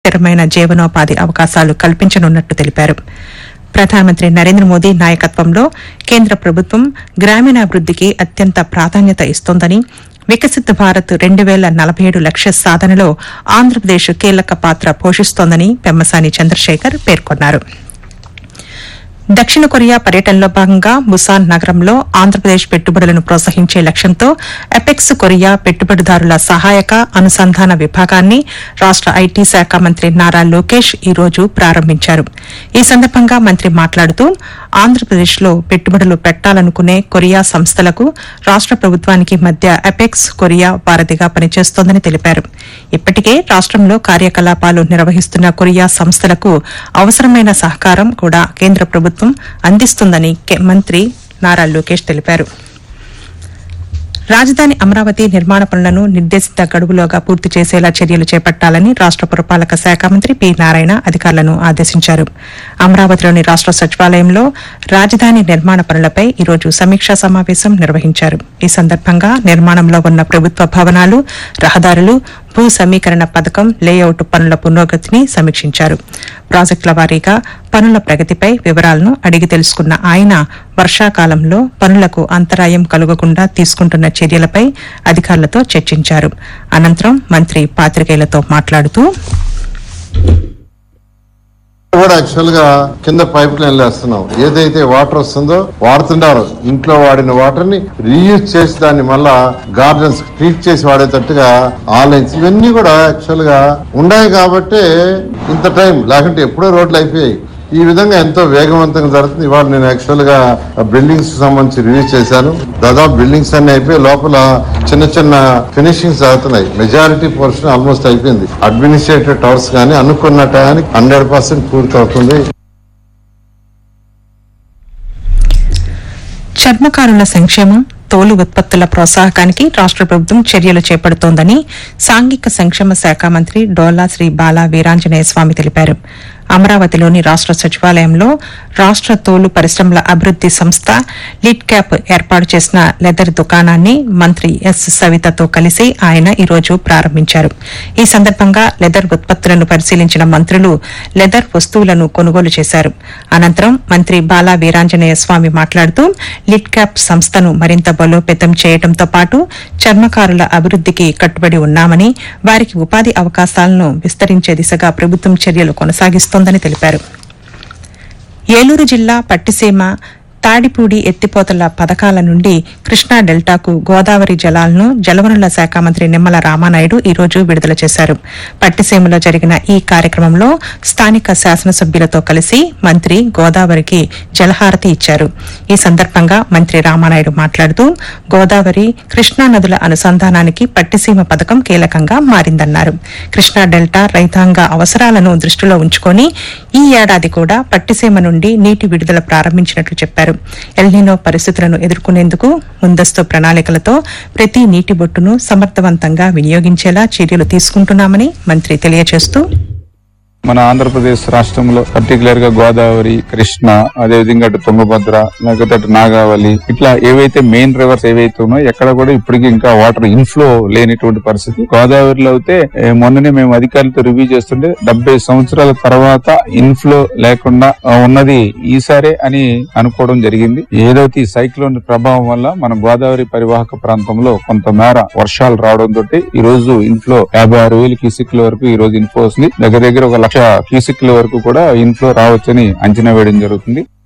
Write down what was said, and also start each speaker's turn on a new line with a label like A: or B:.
A: స్థిరమైన జీవనోపాధి అవకాశాలు కల్పించనున్నట్టు తెలిపారు ప్రధానమంత్రి నరేంద్ర మోదీ నాయకత్వంలో కేంద్ర ప్రభుత్వం గ్రామీణాభివృద్దికి అత్యంత ప్రాధాన్యత ఇస్తోందని వికసిత్ భారత్ రెండు వేల నలభై ఏడు లక్ష్య సాధనలో ఆంధ్రప్రదేశ్ కీలక పాత్ర పోషిస్తోందని పెమ్మసాని చంద్రశేఖర్ పేర్కొన్నారు దక్షిణ కొరియా పర్యటనలో భాగంగా ముసాన్ నగరంలో ఆంధ్రప్రదేశ్ పెట్టుబడులను ప్రోత్సహించే లక్ష్యంతో ఎపెక్స్ కొరియా పెట్టుబడిదారుల సహాయక అనుసంధాన విభాగాన్ని రాష్ట ఐటీ శాఖ మంత్రి నారా లోకేష్ ఈ రోజు ప్రారంభించారు ఈ సందర్భంగా మంత్రి మాట్లాడుతూ ఆంధ్రప్రదేశ్లో పెట్టుబడులు పెట్టాలనుకునే కొరియా సంస్థలకు రాష్ట ప్రభుత్వానికి మధ్య ఎపెక్స్ కొరియా వారధిగా పనిచేస్తోందని తెలిపారు ఇప్పటికే రాష్టంలో కార్యకలాపాలు నిర్వహిస్తున్న కొరియా సంస్థలకు అవసరమైన సహకారం కూడా కేంద్ర ప్రభుత్వం అందిస్తుందని కే- మంత్రి నారా లోకేష్ తెలిపారు రాజధాని అమరావతి నిర్మాణ పనులను నిర్దేశిత గడువులోగా పూర్తి చేసేలా చర్యలు చేపట్టాలని రాష్ట పురపాలక శాఖ మంత్రి పి నారాయణ అధికారులను ఆదేశించారు అమరావతిలోని రాష్ట సచివాలయంలో రాజధాని నిర్మాణ పనులపై ఈరోజు సమీక్షా సమావేశం నిర్వహించారు ఈ సందర్భంగా నిర్మాణంలో ఉన్న ప్రభుత్వ భవనాలు రహదారులు భూ సమీకరణ పథకం లేఅవుట్ పనుల పురోగతిని సమీక్షించారు ప్రాజెక్టుల వారీగా పనుల ప్రగతిపై వివరాలను అడిగి తెలుసుకున్న ఆయన వర్షాకాలంలో పనులకు అంతరాయం కలుగకుండా తీసుకుంటున్న చర్యలపై అధికారులతో చర్చించారు అనంతరం మంత్రి పాత్రికేయులతో మాట్లాడుతూ
B: కూడా యాక్చువల్ గా కింద పైప్ లైన్ వేస్తున్నాం ఏదైతే వాటర్ వస్తుందో వాడుతున్నారు ఇంట్లో వాడిన వాటర్ ని రీయూజ్ చేసి దాన్ని మళ్ళా గార్డెన్స్ ట్రీట్ చేసి వాడేటట్టుగా ఆ లైన్స్ ఇవన్నీ కూడా యాక్చువల్ గా ఉన్నాయి కాబట్టి ఇంత టైం లేకుంటే ఎప్పుడో రోడ్లు అయిపోయాయి ఈ విధంగా ఎంతో వేగవంతంగా జరుగుతుంది ఇవాళ నేను యాక్చువల్ గా బిల్డింగ్స్ సంబంధించి రివ్యూ చేశాను దాదాపు బిల్డింగ్స్ అన్ని అయిపోయి లోపల చిన్న చిన్న ఫినిషింగ్స్ అవుతున్నాయి మెజారిటీ పోర్షన్ ఆల్మోస్ట్ అయిపోయింది అడ్మినిస్ట్రేటివ్ టవర్స్ కానీ అనుకున్న టయానికి హండ్రెడ్ పర్సెంట్ పూర్తి అవుతుంది
A: చర్మకారుల సంక్షేమం తోలు ఉత్పత్తుల ప్రోత్సాహకానికి రాష్ట ప్రభుత్వం చర్యలు చేపడుతోందని సాంఘిక సంక్షేమ శాఖ మంత్రి డోలా శ్రీ బాలా వీరాంజనేయ స్వామి తెలిపారు అమరావతిలోని రాష్ట సచివాలయంలో రాష్ట తోలు పరిశ్రమల అభివృద్ది సంస్థ లిడ్ క్యాప్ ఏర్పాటు చేసిన లెదర్ దుకాణాన్ని మంత్రి ఎస్ సవితతో కలిసి ఆయన ఈ రోజు ప్రారంభించారు ఈ సందర్భంగా లెదర్ ఉత్పత్తులను పరిశీలించిన మంత్రులు లెదర్ వస్తువులను కొనుగోలు చేశారు అనంతరం మంత్రి బాలా వీరాంజనేయ స్వామి మాట్లాడుతూ లిడ్ క్యాప్ సంస్థను మరింత బలోపేతం చేయడంతో పాటు చర్మకారుల అభివృద్దికి కట్టుబడి ఉన్నామని వారికి ఉపాధి అవకాశాలను విస్తరించే దిశగా ప్రభుత్వం చర్యలు కొనసాగిస్తోందని తెలిపారు ఏలూరు జిల్లా పట్టిసీమ తాడిపూడి ఎత్తిపోతల పథకాల నుండి కృష్ణా డెల్టాకు గోదావరి జలాలను జలవనరుల శాఖ మంత్రి నిమ్మల రామానాయుడు ఈ రోజు విడుదల చేశారు పట్టిసీమలో జరిగిన ఈ కార్యక్రమంలో స్థానిక శాసనసభ్యులతో కలిసి మంత్రి గోదావరికి జలహారతి ఇచ్చారు ఈ సందర్భంగా మంత్రి రామానాయుడు మాట్లాడుతూ గోదావరి కృష్ణా నదుల అనుసంధానానికి పట్టిసీమ పథకం కీలకంగా మారిందన్నారు కృష్ణా డెల్టా రైతాంగ అవసరాలను దృష్టిలో ఉంచుకొని ఈ ఏడాది కూడా పట్టిసీమ నుండి నీటి విడుదల ప్రారంభించినట్లు చెప్పారు ఎల్నినో పరిస్థితులను ఎదుర్కొనేందుకు ముందస్తు ప్రణాళికలతో ప్రతి నీటి బొట్టును సమర్థవంతంగా వినియోగించేలా చర్యలు తీసుకుంటున్నామని మంత్రి తెలియజేస్తూ
C: మన ఆంధ్రప్రదేశ్ రాష్ట్రంలో పర్టికులర్ గా గోదావరి కృష్ణ అదేవిధంగా అటు తుంగభద్ర లేకపోతే అటు నాగావళి ఇట్లా ఏవైతే మెయిన్ రివర్స్ ఏవైతే ఉన్నాయో ఎక్కడ కూడా ఇప్పటికీ ఇంకా వాటర్ ఇన్ఫ్లో లేనిటువంటి పరిస్థితి గోదావరిలో అయితే ఏ, మొన్ననే మేము అధికారులతో రివ్యూ చేస్తుంటే డెబ్బై సంవత్సరాల తర్వాత ఇన్ఫ్లో లేకుండా ఆ, ఉన్నది ఈసారే అని అనుకోవడం జరిగింది ఏదైతే ఈ సైక్లోన్ ప్రభావం వల్ల మన గోదావరి పరివాహక ప్రాంతంలో కొంతమేర వర్షాలు రావడం తోటి ఈ రోజు ఇన్ఫ్లో యాభై ఆరు వేలు క్యూసిక్ల వరకు ఈ రోజు ఇన్ఫ్లో వస్తుంది దగ్గర దగ్గర ఒక లక్ష క్యూసిక్ల వరకు కూడా ఇన్ఫ్లో రావచ్చని అంచనా వేయడం జరుగుతుంది